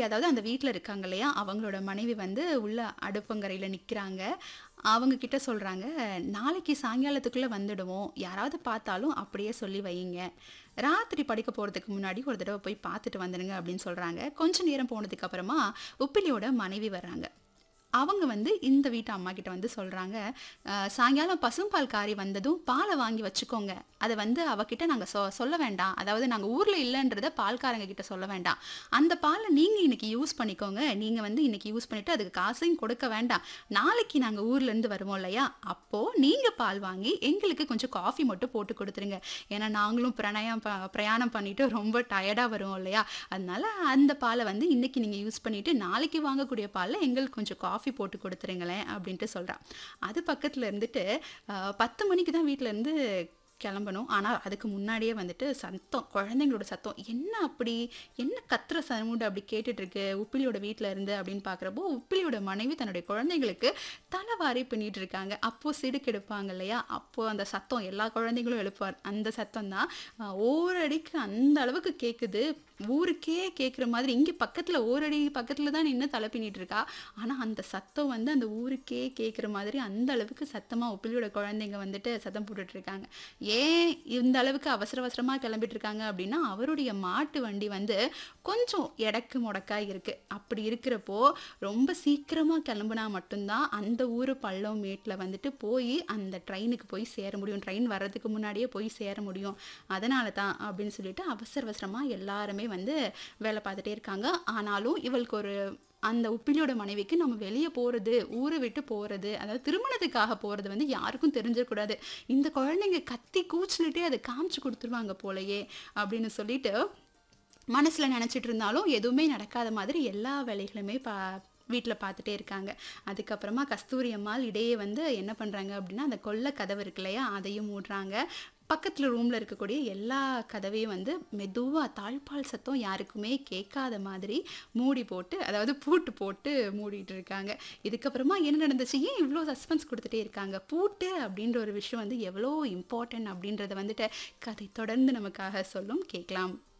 மனைவி அதாவது அந்த வீட்ல இருக்காங்க இல்லையா அவங்களோட மனைவி வந்து உள்ள அடுப்பங்கரையில நிக்கிறாங்க அவங்க கிட்ட சொல்றாங்க நாளைக்கு சாயங்காலத்துக்குள்ள வந்துடுவோம் யாராவது பார்த்தாலும் அப்படியே சொல்லி வையுங்க ராத்திரி படுக்க போகிறதுக்கு முன்னாடி ஒரு தடவை போய் பார்த்துட்டு வந்துடுங்க அப்படின்னு சொல்கிறாங்க கொஞ்ச நேரம் போனதுக்கு அப்புறமா உப்பிலியோட மனைவி வர்றாங்க அவங்க வந்து இந்த வீட்டு அம்மா கிட்ட வந்து சொல்கிறாங்க சாயங்காலம் பசும்பால் காரி வந்ததும் பாலை வாங்கி வச்சுக்கோங்க அதை வந்து அவகிட்ட நாங்கள் சொ சொல்ல வேண்டாம் அதாவது நாங்கள் ஊரில் இல்லைன்றத பால்காரங்க கிட்ட சொல்ல வேண்டாம் அந்த பாலை நீங்கள் இன்னைக்கு யூஸ் பண்ணிக்கோங்க நீங்கள் வந்து இன்னைக்கு யூஸ் பண்ணிவிட்டு அதுக்கு காசையும் கொடுக்க வேண்டாம் நாளைக்கு நாங்கள் ஊர்லேருந்து வருவோம் இல்லையா அப்போது நீங்கள் பால் வாங்கி எங்களுக்கு கொஞ்சம் காஃபி மட்டும் போட்டு கொடுத்துருங்க ஏன்னா நாங்களும் பிரணயம் ப பிரயாணம் பண்ணிட்டு ரொம்ப டயர்டாக வருவோம் இல்லையா அதனால அந்த பாலை வந்து இன்னைக்கு நீங்கள் யூஸ் பண்ணிவிட்டு நாளைக்கு வாங்கக்கூடிய பாலில் எங்களுக்கு கொஞ்சம் காஃபி போட்டு கொடுத்துருங்களேன் அப்படின்ட்டு சொல்கிறான் அது பக்கத்தில் இருந்துட்டு அஹ், பத்து மணிக்கு தான் வீட்டில் இருந்து கிளம்பணும் ஆனால் அதுக்கு முன்னாடியே வந்துட்டு சத்தம் குழந்தைங்களோட சத்தம் என்ன அப்படி என்ன கத்துற சவுண்டு அப்படி கேட்டுட்டு இருக்கு உப்பிலியோட வீட்டில் இருந்து அப்படின்னு பார்க்குறப்போ உப்பிலியோட மனைவி தன்னுடைய குழந்தைங்களுக்கு தலைவாரி பின்னிட்டு இருக்காங்க அப்போது சிடுக்கு எடுப்பாங்க இல்லையா அப்போது அந்த சத்தம் எல்லா குழந்தைங்களும் எழுப்பார் அந்த சத்தம் தான் ஓரடிக்கு அந்த அளவுக்கு கேட்குது ஊருக்கே கேட்குற மாதிரி இங்கே பக்கத்தில் ஓரடி பக்கத்தில் தான் நின்று தலை பின்னிட்டு இருக்கா ஆனால் அந்த சத்தம் வந்து அந்த ஊருக்கே கேட்குற மாதிரி அந்த அளவுக்கு சத்தமாக உப்பிலியோட குழந்தைங்க வந்துட்டு சத்தம் போட்டுட்டு இருக்காங்க ஏன் இந்த அளவுக்கு அவசர அவசரமாக கிளம்பிட்டு இருக்காங்க அப்படின்னா அவருடைய மாட்டு வண்டி வந்து கொஞ்சம் எடக்கு முடக்கா இருக்கு அப்படி இருக்கிறப்போ ரொம்ப சீக்கிரமாக கிளம்புனா மட்டும்தான் அந்த ஊர் பள்ளம் மேட்டில் வந்துட்டு போய் அந்த ட்ரெயினுக்கு போய் சேர முடியும் ட்ரெயின் வர்றதுக்கு முன்னாடியே போய் சேர முடியும் அதனால தான் அப்படின்னு சொல்லிட்டு அவசர அவசரமாக எல்லாருமே வந்து வேலை பார்த்துட்டே இருக்காங்க ஆனாலும் இவளுக்கு ஒரு அந்த உப்பிலியோட மனைவிக்கு நம்ம வெளியே போகிறது ஊரை விட்டு போகிறது அதாவது திருமணத்துக்காக போகிறது வந்து யாருக்கும் தெரிஞ்சிடக்கூடாது இந்த குழந்தைங்க கத்தி கூச்சுனுட்டே அதை காமிச்சு கொடுத்துருவாங்க போலயே அப்படின்னு சொல்லிட்டு மனசில் நினச்சிட்டு இருந்தாலும் எதுவுமே நடக்காத மாதிரி எல்லா வேலைகளுமே பா வீட்டில் பார்த்துட்டே இருக்காங்க அதுக்கப்புறமா கஸ்தூரி அம்மாள் இடையே வந்து என்ன பண்ணுறாங்க அப்படின்னா அந்த கொல்லை கதவு இருக்கு இல்லையா அதையும் மூடுறாங்க பக்கத்தில் ரூமில் இருக்கக்கூடிய எல்லா கதவையும் வந்து மெதுவாக தாழ்பால் சத்தம் யாருக்குமே கேட்காத மாதிரி மூடி போட்டு அதாவது பூட்டு போட்டு மூடிட்டு இருக்காங்க இதுக்கப்புறமா என்ன நடந்துச்சு ஏன் இவ்வளோ சஸ்பென்ஸ் கொடுத்துட்டே இருக்காங்க பூட்டு அப்படின்ற ஒரு விஷயம் வந்து எவ்வளோ இம்பார்ட்டன்ட் அப்படின்றத வந்துட்டு கதை தொடர்ந்து நமக்காக சொல்லும் கேட்கலாம்